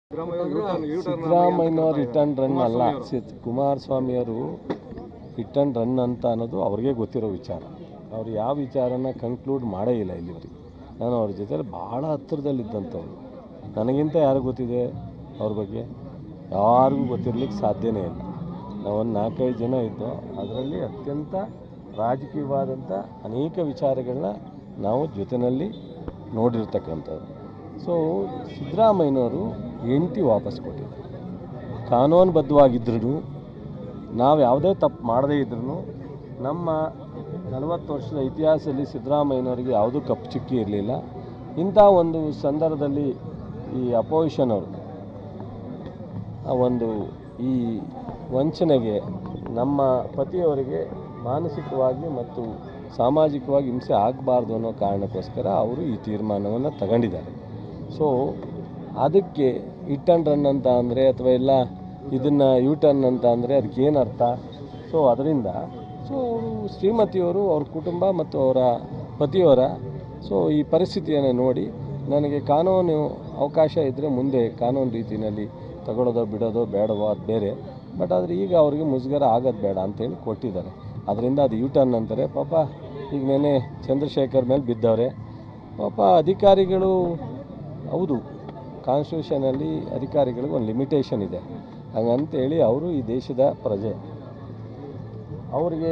ಸಿದ್ದರಾಮಯ್ಯನವ್ರು hit and run ಅಲ್ಲ ಸಿದ್ ಕುಮಾರಸ್ವಾಮಿಯವರು ಹಿಟ್ ಆ್ಯಂಡ್ ರನ್ ಅಂತ ಅನ್ನೋದು ಅವ್ರಿಗೆ ಗೊತ್ತಿರೋ ವಿಚಾರ ಅವ್ರು ಯಾವ ವಿಚಾರನ ಕನ್ಕ್ಲೂಡ್ ಮಾಡೇ ಇಲ್ಲ ಇಲ್ಲಿವರೆಗೆ ನಾನು ಅವ್ರ ಜೊತೆ ಭಾಳ ಹತ್ತಿರದಲ್ಲಿದ್ದಂಥವ್ರು ನನಗಿಂತ ಯಾರು ಗೊತ್ತಿದೆ ಅವ್ರ ಬಗ್ಗೆ ಯಾರಿಗೂ ಗೊತ್ತಿರ್ಲಿಕ್ಕೆ ಸಾಧ್ಯನೇ ಇಲ್ಲ ನಾವೊಂದು ನಾಲ್ಕೈದು ಜನ ಇದ್ದು ಅದರಲ್ಲಿ ಅತ್ಯಂತ ರಾಜಕೀಯವಾದಂಥ ಅನೇಕ ವಿಚಾರಗಳನ್ನ ನಾವು ಜೊತೆಯಲ್ಲಿ ನೋಡಿರ್ತಕ್ಕಂಥದ್ದು ಸೊ ಸಿದ್ದರಾಮಯ್ಯನವರು ಹೆಂಡತಿ ವಾಪಸ್ ಕೊಟ್ಟಿದ್ದಾರೆ ಕಾನೂನುಬದ್ಧವಾಗಿದ್ರೂ ನಾವು ಯಾವುದೇ ತಪ್ಪು ಮಾಡದೇ ಇದ್ರೂ ನಮ್ಮ ನಲವತ್ತು ವರ್ಷದ ಇತಿಹಾಸದಲ್ಲಿ ಸಿದ್ದರಾಮಯ್ಯನವರಿಗೆ ಯಾವುದೂ ಕಪ್ಪು ಚುಕ್ಕಿ ಇರಲಿಲ್ಲ ಇಂಥ ಒಂದು ಸಂದರ್ಭದಲ್ಲಿ ಈ ಅಪೋಸಿಷನ್ ಅವರು ಆ ಒಂದು ಈ ವಂಚನೆಗೆ ನಮ್ಮ ಪತಿಯವರಿಗೆ ಮಾನಸಿಕವಾಗಿ ಮತ್ತು ಸಾಮಾಜಿಕವಾಗಿ ಹಿಂಸೆ ಆಗಬಾರ್ದು ಅನ್ನೋ ಕಾರಣಕ್ಕೋಸ್ಕರ ಅವರು ಈ ತೀರ್ಮಾನವನ್ನು ತಗೊಂಡಿದ್ದಾರೆ ಸೊ ಅದಕ್ಕೆ ಹಿಟ್ ಆ್ಯಂಡ್ ರನ್ ಅಂತ ಅಂದರೆ ಅಥವಾ ಎಲ್ಲ ಇದನ್ನು ಯೂ ಟರ್ನ್ ಅಂತ ಅಂದರೆ ಅದಕ್ಕೆ ಏನು ಅರ್ಥ ಸೊ ಅದರಿಂದ ಸೊ ಅವರು ಶ್ರೀಮತಿಯವರು ಅವ್ರ ಕುಟುಂಬ ಮತ್ತು ಅವರ ಪತಿಯವರ ಸೊ ಈ ಪರಿಸ್ಥಿತಿಯನ್ನು ನೋಡಿ ನನಗೆ ಕಾನೂನು ಅವಕಾಶ ಇದ್ದರೆ ಮುಂದೆ ಕಾನೂನು ರೀತಿಯಲ್ಲಿ ತಗೊಳ್ಳೋದೋ ಬಿಡೋದೋ ಬೇಡವೋ ಅದು ಬೇರೆ ಬಟ್ ಆದರೆ ಈಗ ಅವ್ರಿಗೆ ಮುಜುಗರ ಆಗೋದು ಬೇಡ ಅಂತೇಳಿ ಕೊಟ್ಟಿದ್ದಾರೆ ಅದರಿಂದ ಅದು ಯೂ ಟರ್ನ್ ಅಂತಾರೆ ಪಾಪ ಈಗ ನೆನೆ ಚಂದ್ರಶೇಖರ್ ಮೇಲೆ ಬಿದ್ದವ್ರೆ ಪಾಪ ಅಧಿಕಾರಿಗಳು ಹೌದು ಕಾನ್ಸ್ಟಿಟ್ಯೂಷನಲ್ಲಿ ಅಧಿಕಾರಿಗಳಿಗೆ ಒಂದು ಲಿಮಿಟೇಷನ್ ಇದೆ ಹಂಗಂತೇಳಿ ಅವರು ಈ ದೇಶದ ಪ್ರಜೆ ಅವರಿಗೆ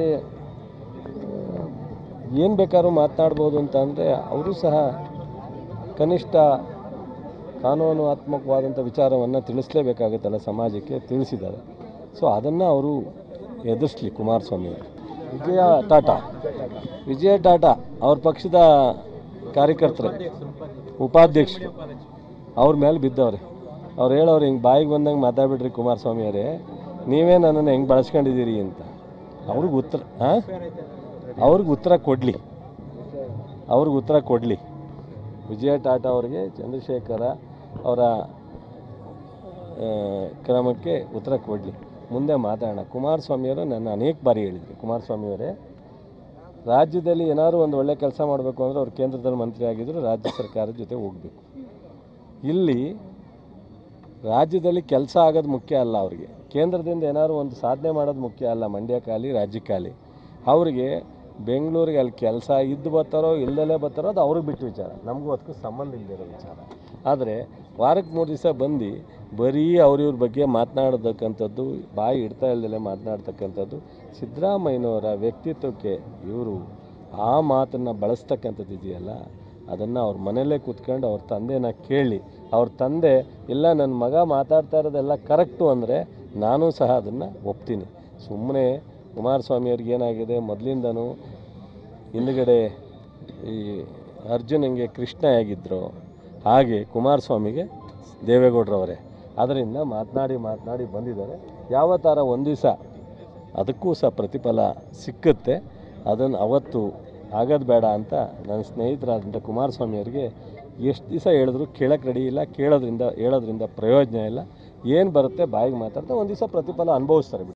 ಏನು ಬೇಕಾದ್ರೂ ಮಾತನಾಡ್ಬೋದು ಅಂತ ಅಂದರೆ ಅವರು ಸಹ ಕನಿಷ್ಠ ಕಾನೂನಾತ್ಮಕವಾದಂಥ ವಿಚಾರವನ್ನು ತಿಳಿಸಲೇಬೇಕಾಗುತ್ತಲ್ಲ ಸಮಾಜಕ್ಕೆ ತಿಳಿಸಿದ್ದಾರೆ ಸೊ ಅದನ್ನು ಅವರು ಎದುರಿಸ್ಲಿ ಕುಮಾರಸ್ವಾಮಿ ಅವರು ವಿಜಯ ಟಾಟಾ ವಿಜಯ ಟಾಟಾ ಅವ್ರ ಪಕ್ಷದ ಕಾರ್ಯಕರ್ತರು ಉಪಾಧ್ಯಕ್ಷರು ಅವ್ರ ಮೇಲೆ ಬಿದ್ದವ್ರೆ ಅವ್ರು ಹೇಳೋರು ಹಿಂಗೆ ಬಾಯಿಗೆ ಬಂದಂಗೆ ಮಾತಾಡ್ಬಿಡ್ರಿ ಕುಮಾರಸ್ವಾಮಿ ಅವರೇ ನೀವೇ ನನ್ನನ್ನು ಹೆಂಗೆ ಬಳಸ್ಕೊಂಡಿದ್ದೀರಿ ಅಂತ ಅವ್ರಿಗೆ ಉತ್ತರ ಹಾಂ ಅವ್ರಿಗೆ ಉತ್ತರ ಕೊಡಲಿ ಅವ್ರಿಗೆ ಉತ್ತರ ಕೊಡಲಿ ವಿಜಯ ಟಾಟಾ ಅವರಿಗೆ ಚಂದ್ರಶೇಖರ ಅವರ ಆ, ಕ್ರಮಕ್ಕೆ ಉತ್ತರ ಕೊಡಲಿ ಮುಂದೆ ಮಾತಾಡೋಣ ಕುಮಾರಸ್ವಾಮಿಯವರು ನನ್ನ ಅನೇಕ ಬಾರಿ ಹೇಳಿದ್ರು ಕುಮಾರಸ್ವಾಮಿಯವರೇ ರಾಜ್ಯದಲ್ಲಿ ಏನಾದ್ರು ಒಂದು ಒಳ್ಳೆ ಕೆಲಸ ಮಾಡಬೇಕು ಅಂದರೆ ಅವ್ರು ಕೇಂದ್ರದಲ್ಲಿ ಮಂತ್ರಿ ಆಗಿದ್ದರು ರಾಜ್ಯ ಸರ್ಕಾರದ ಜೊತೆ ಹೋಗಬೇಕು ಇಲ್ಲಿ ರಾಜ್ಯದಲ್ಲಿ ಕೆಲಸ ಆಗೋದು ಮುಖ್ಯ ಅಲ್ಲ ಅವರಿಗೆ ಕೇಂದ್ರದಿಂದ ಏನಾದ್ರು ಒಂದು ಸಾಧನೆ ಮಾಡೋದು ಮುಖ್ಯ ಅಲ್ಲ ಮಂಡ್ಯಕ್ಕಾಗಲಿ ರಾಜ್ಯಕ್ಕಾಗಲಿ ಅವರಿಗೆ ಬೆಂಗಳೂರಿಗೆ ಅಲ್ಲಿ ಕೆಲಸ ಇದ್ದು ಬರ್ತಾರೋ ಇಲ್ಲದಲ್ಲೇ ಬರ್ತಾರೋ ಅದು ಅವ್ರಿಗೆ ಬಿಟ್ಟು ವಿಚಾರ ನಮಗೂ ಅದಕ್ಕೂ ಸಂಬಂಧ ಇಲ್ಲದಿರೋ ವಿಚಾರ ಆದರೆ ವಾರಕ್ಕೆ ಮೂರು ದಿವಸ ಬಂದು ಬರೀ ಅವ್ರಿವ್ರ ಬಗ್ಗೆ ಮಾತನಾಡತಕ್ಕಂಥದ್ದು ಬಾಯಿ ಇಡ್ತಾ ಇಲ್ದಲೆ ಮಾತನಾಡ್ತಕ್ಕಂಥದ್ದು ಸಿದ್ದರಾಮಯ್ಯನವರ ವ್ಯಕ್ತಿತ್ವಕ್ಕೆ ಇವರು ಆ ಮಾತನ್ನು ಬಳಸ್ತಕ್ಕಂಥದ್ದು ಇದೆಯಲ್ಲ ಅದನ್ನು ಅವ್ರ ಮನೆಯಲ್ಲೇ ಕೂತ್ಕೊಂಡು ಅವ್ರ ತಂದೆನ ಕೇಳಿ ಅವ್ರ ತಂದೆ ಇಲ್ಲ ನನ್ನ ಮಗ ಮಾತಾಡ್ತಾ ಇರೋದೆಲ್ಲ ಕರೆಕ್ಟು ಅಂದರೆ ನಾನು ಸಹ ಅದನ್ನು ಒಪ್ತೀನಿ ಸುಮ್ಮನೆ ಕುಮಾರಸ್ವಾಮಿಯವ್ರಿಗೆ ಏನಾಗಿದೆ ಮೊದಲಿಂದನೂ ಹಿಂದುಗಡೆ ಈ ಅರ್ಜುನಂಗೆ ಕೃಷ್ಣ ಹೇಗಿದ್ರು ಹಾಗೆ ಕುಮಾರಸ್ವಾಮಿಗೆ ದೇವೇಗೌಡರವರೇ ಅದರಿಂದ ಮಾತನಾಡಿ ಮಾತನಾಡಿ ಬಂದಿದ್ದಾರೆ ಯಾವ ಥರ ಒಂದು ದಿವಸ ಅದಕ್ಕೂ ಸಹ ಪ್ರತಿಫಲ ಸಿಕ್ಕುತ್ತೆ ಅದನ್ನು ಅವತ್ತು ಆಗೋದು ಬೇಡ ಅಂತ ನನ್ನ ಸ್ನೇಹಿತರಾದಂಥ ಕುಮಾರಸ್ವಾಮಿಯವರಿಗೆ ಎಷ್ಟು ದಿವಸ ಹೇಳಿದ್ರು ಕೇಳಕ್ಕೆ ರೆಡಿ ಇಲ್ಲ ಕೇಳೋದ್ರಿಂದ ಹೇಳೋದ್ರಿಂದ ಪ್ರಯೋಜನ ಇಲ್ಲ ಏನು ಬರುತ್ತೆ ಬಾಯಿಗೆ ಮಾತಾಡ್ತಾ ಒಂದು ದಿವಸ ಪ್ರತಿಫಲ ಅನುಭವಿಸ್ತಾರೆ ಬಿಡಿ